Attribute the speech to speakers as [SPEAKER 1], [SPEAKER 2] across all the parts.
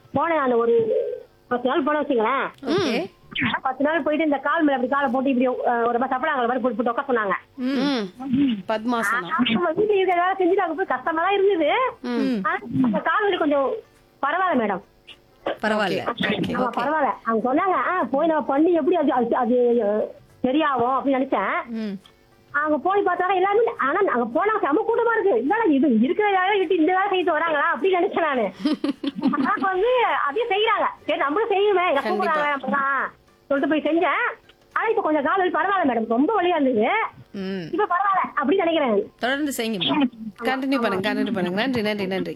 [SPEAKER 1] போனேன் அந்த ஒரு பத்து நாள் போன வச்சுங்களேன்
[SPEAKER 2] ஓகே
[SPEAKER 1] பத்து நாள் போயிட்டு இந்த கால் மேல அப்படி காலை போட்டு இப்படி அஹ், ஒரு மாதிரி சப்படாங்க மாதிரி போட்டு போட்டு உட்கார சொன்னாங்க
[SPEAKER 2] ம்
[SPEAKER 3] பத்மாசனம்
[SPEAKER 1] நம்ம வீட்டுல இருக்கிற வேலை செஞ்சுட்டு அங்க போய் கஷ்டமா தான் இருந்தது ஆனா, அந்த கால் வலி கொஞ்சம் பரவாயில்ல மேடம்
[SPEAKER 2] பரவாயில்ல
[SPEAKER 1] ஆமா பரவாயில்ல அவங்க சொன்னாங்க ஆ, போய் நம்ம பண்ணி எப்படி அது அது அது அஹ், சரியாகும் அப்படின்னு நினைச்சேன்
[SPEAKER 2] ம்
[SPEAKER 1] அங்க போய் பார்த்தா எல்லாருமே ஆனா அங்க போனா செம கூட்டமா இருக்கு இல்லடா இது இருக்கிற வேலை விட்டு இந்த வேலை செய்து வராங்களா அப்படின்னு நினைச்சேன் நானு ஆனா வந்து அதையும் செய்யறாங்க சரி நம்மளும் செய்யுமே இதை கூப்பிடுறாங்க அப்படிதான் சொல்லிட்டு போய் செஞ்சேன் ஆனா இப்ப கொஞ்சம் கால் வலி பரவாயில்ல மேடம் ரொம்ப வலியா இருந்தது
[SPEAKER 2] ம்
[SPEAKER 1] இப்ப பரவாயில்ல அப்படின்னு நினைக்கிறேன்
[SPEAKER 2] தொடர்ந்து செய்யுங்க மேம்
[SPEAKER 3] கண்டினியூ பண்ணுங்க கண்டினியூ பண்ணுங்க நன்றி நன்றி நன்றி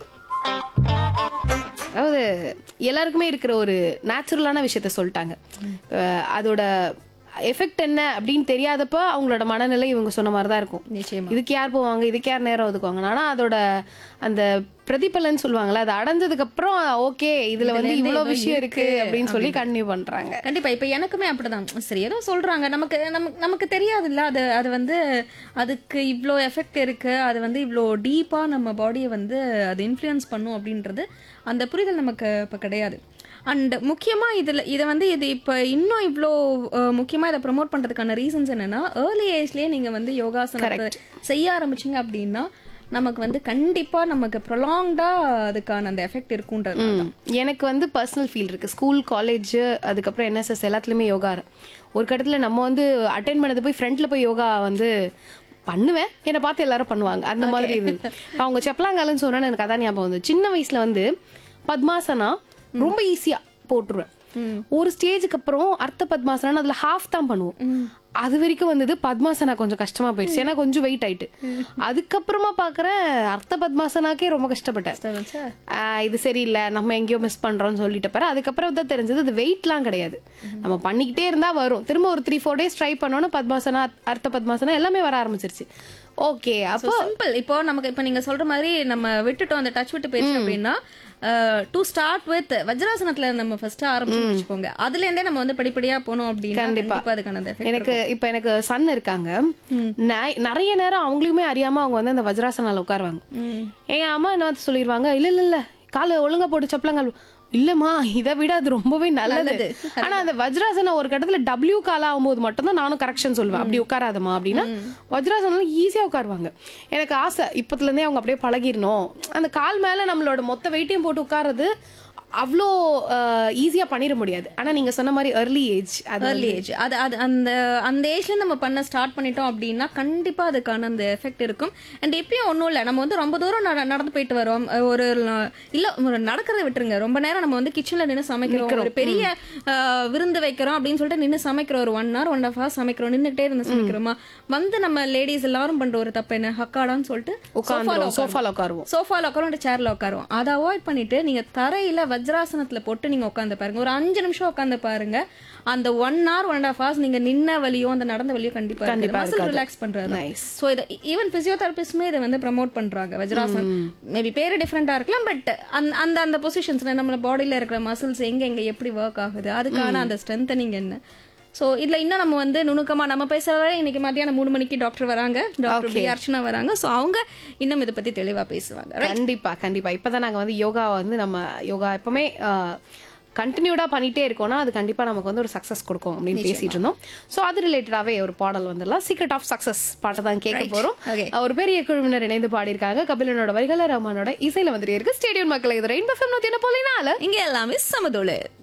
[SPEAKER 3] அதாவது எல்லாருக்குமே இருக்கிற ஒரு நேச்சுரலான விஷயத்த சொல்லிட்டாங்க அஹ் அதோட எஃபெக்ட் என்ன அப்படின்னு தெரியாதப்ப அவங்களோட மனநிலை இவங்க சொன்ன மாதிரி தான் இருக்கும்
[SPEAKER 2] நிச்சயமா
[SPEAKER 3] இதுக்கு யார் போவாங்க இதுக்கு யார் நேரம் ஒதுக்குவாங்க ஆனா அதோட அந்த பிரதிபலன் சொல்லுவாங்கல்ல அது அடைஞ்சதுக்கு அப்புறம் ஓகே இதுல வந்து
[SPEAKER 2] இருந்து
[SPEAKER 3] இவ்வளவு
[SPEAKER 2] இவ்வளவு
[SPEAKER 3] விஷயம் இருக்கு
[SPEAKER 2] இருக்கு
[SPEAKER 3] அப்படின்னு சொல்லி கண்டினியூ பண்றாங்க
[SPEAKER 2] கண்டிப்பா இப்ப எனக்குமே அப்படிதான் சரி ஏதோ சொல்றாங்க நமக்கு நமக்கு நமக்கு தெரியாதுல்ல அது அது வந்து அதுக்கு இவ்ளோ எஃபெக்ட் இருக்கு அது வந்து இவ்ளோ டீப்பா நம்ம பாடியை வந்து அது இன்ஃப்ளூயன்ஸ் பண்ணும் அப்படின்றது அந்த புரிதல் நமக்கு இப்ப கிடையாது அண்ட் முக்கியமா இதுல இதை வந்து இது இப்ப இன்னும் இவ்ளோ அஹ், முக்கியமா இதை ப்ரோமோட் பண்றதுக்கான ரீசன்ஸ் என்னன்னா ஏர்லி ஏஜ்லயே நீங்க வந்து யோகாசனத்தை செய்ய ஆரம்பிச்சீங்க அப்படின்னா நமக்கு வந்து கண்டிப்பா நமக்கு ப்ரொலாங்டா அதுக்கான அந்த எஃபெக்ட் இருக்குன்றது
[SPEAKER 3] ம். எனக்கு வந்து பர்சனல் ஃபீல் இருக்கு ஸ்கூல் காலேஜ் அதுக்கப்புறம் என்எஸ்எஸ் எல்லாத்துலயுமே யோகா ஒரு கட்டத்துல நம்ம வந்து அட்டென்ட் பண்ணது போய் ஃப்ரண்ட்ல போய் யோகா வந்து பண்ணுவேன் என்னை பார்த்து எல்லாரும் பண்ணுவாங்க அந்த மாதிரி இது அவங்க செப்பலாங்காலன்னு சொன்னா எனக்கு அதான் ஞாபகம் வந்து சின்ன வயசுல வந்து பத்மாசனா ரொம்ப ஈஸியா போட்டுருவேன் ஒரு ஸ்டேஜுக்கு அப்புறம் அர்த்த பத்மாசனா அதுல ஹாஃப் தான் பண்ணுவோம் அது வரைக்கும் வந்தது பத்மாசனா கொஞ்சம் கஷ்டமா போயிடுச்சு ஏன்னா கொஞ்சம் வெயிட் ஆயிட்டு அதுக்கப்புறமா பாக்குறேன் அர்த்த பத்மாசனாக்கே ரொம்ப கஷ்டப்பட்டேன் ஆஹ் இது சரியில்லை நம்ம எங்கேயோ மிஸ் பண்றோம்னு சொல்லிட்டு பாரு அதுக்கப்புறம் தான் தெரிஞ்சது அது வெயிட்லாம் கிடையாது நம்ம பண்ணிக்கிட்டே இருந்தா வரும் திரும்ப ஒரு த்ரீ ஃபோர் டேஸ் ட்ரை பண்ணோன்னு பத்மாசனா அர்த்த பத்மாசனா எல்லாமே வர ஆரம்பிச்சிருச்சு ஓகே அப்போ
[SPEAKER 2] சிம்பிள் இப்போ நமக்கு இப்போ நீங்க சொல்ற மாதிரி நம்ம விட்டுட்டோம் அந்த டச் விட்டு போயிடுச்சு அப்படின்னா டு ஸ்டார்ட் வித் வஜ்ராசனத்துல நம்ம ஃபர்ஸ்ட் ஆரம்பிச்சு வச்சுக்கோங்க அதுல இருந்தே நம்ம வந்து படிப்படியா போனோம் அப்படின்னா
[SPEAKER 3] கண்டிப்பா.
[SPEAKER 2] கண்டிப்பா அதுக்கான அந்த effect
[SPEAKER 3] எனக்கு இப்ப எனக்கு சன் இருக்காங்க நை- நிறைய நேரம் அவங்களுமே அறியாம அவங்க வந்து அந்த வஜ்ராசனால உட்காருவாங்க என் அம்மா என்ன வந்து சொல்லிடுவாங்க இல்ல இல்ல இல்ல காலை ஒழுங்கா போட்டு சப்பலங்கால் இல்லம்மா இதை விட அது ரொம்பவே நல்லது ஆனா அந்த வஜ்ராசனம் ஒரு கட்டத்துல டபிள்யூ கால் ஆகும்போது மட்டும்தான் நானும் கரெக்ஷன் சொல்லுவேன் அப்படி உட்காராதம்மா அப்படின்னா வஜ்ராசனம் ஈஸியா உட்காருவாங்க எனக்கு ஆசை இப்பத்துல இருந்தே அவங்க அப்படியே பழகிடணும் அந்த கால் மேல நம்மளோட மொத்த வெயிட்டையும் போட்டு உட்கார்றது அவ்வளோ ஈஸியா பண்ணிட முடியாது ஆனா நீங்க சொன்ன மாதிரி early ஏஜ் அது
[SPEAKER 2] ஏர்லி ஏஜ் அது அது அந்த அந்த ஏஜ்ல நம்ம பண்ண ஸ்டார்ட் பண்ணிட்டோம் அப்படின்னா கண்டிப்பா அதுக்கான அந்த எஃபெக்ட் இருக்கும் அண்ட் எப்பயும் ஒன்றும் இல்லை நம்ம வந்து ரொம்ப தூரம் நட- நடந்து போயிட்டு வரோம் அஹ் ஒரு ல- இல்ல ஒரு நடக்கிறத விட்டுருங்க ரொம்ப நேரம் நம்ம வந்து கிச்சன்ல நின்று சமைக்கிறோம் ஒரு பெரிய அஹ், விருந்து வைக்கிறோம் அப்படின்னு சொல்லிட்டு நின்று சமைக்கிறோம் ஒரு one hour one half hour சமைக்கிறோம் நின்றுட்டே இருந்து சமைக்கிறோமா வந்து நம்ம லேடிஸ் எல்லாரும் பண்ற ஒரு தப்பு என்ன ஹக்காடான்னு சொல்லிட்டு
[SPEAKER 3] உட்காந்துருவோம் சோஃபால உட்காருவோம்
[SPEAKER 2] சோஃபால உட்காரும் சேர்ல உட்காருவோம் அதை அவாய்ட் பண்ணிட்டு நீங்க தரையில வஜ்ராசனத்துல போட்டு நீங்க உட்காந்து பாருங்க ஒரு அஞ்சு நிமிஷம் உட்காந்து பாருங்க அந்த one hour one half hours நீங்க நின்ன வலியோ அந்த நடந்த வலியோ கண்டிப்பா
[SPEAKER 3] கண்டிப்பா
[SPEAKER 2] மசில்
[SPEAKER 3] இருக்காது.
[SPEAKER 2] ரிலாக்ஸ் பண்றது
[SPEAKER 3] Nice.
[SPEAKER 2] சோ இதை ஈவன் பிசியோதெரபிஸ்டுமே இதை வந்து ப்ரமோட் பண்றாங்க வஜ்ராசன் மேபி பேரு டிஃப்ரெண்டா இருக்கலாம் பட் அந்த அந்த பொசிஷன்ஸ்ல நம்ம பாடியில இருக்கிற மசில்ஸ் எங்க எங்க எப்படி ஒர்க் ஆகுது அதுக்கான அந்த ஸ்ட்ரென்தனிங் என்ன சோ இதுல இன்னும் நம்ம வந்து நுணுக்கமா நம்ம பேசுறத இன்னைக்கு மத்தியானம் மூணு மணிக்கு டாக்டர் வராங்க டாக்டர் பி அர்ச்சனா வராங்க சோ அவங்க இன்னும் இதை பத்தி தெளிவா பேசுவாங்க
[SPEAKER 3] கண்டிப்பா கண்டிப்பா இப்பதான் நாங்க வந்து யோகா வந்து நம்ம யோகா எப்பவுமே கண்டினியூடா பண்ணிட்டே இருக்கோம்னா அது கண்டிப்பா நமக்கு வந்து ஒரு சக்சஸ் கொடுக்கும் அப்படின்னு பேசிட்டு இருந்தோம் சோ அது ரிலேட்டடாவே ஒரு பாடல் வந்துடலாம் சீக்ரெட் ஆஃப் சக்சஸ் பாட்டை தான் கேட்க போறோம்
[SPEAKER 2] Okay.
[SPEAKER 3] அஹ் ஒரு பெரிய குழுவினர் இணைந்து பாடியிருக்காங்க கபிலனோட வரிகள ரஹ்மானோட இசையில வந்து இருக்கு ஸ்டேடியம் மக்களை இது ரெயின் பஃபம் நூத்தி என்ன போலினால
[SPEAKER 2] இங்க எல்லாமே சமதோளு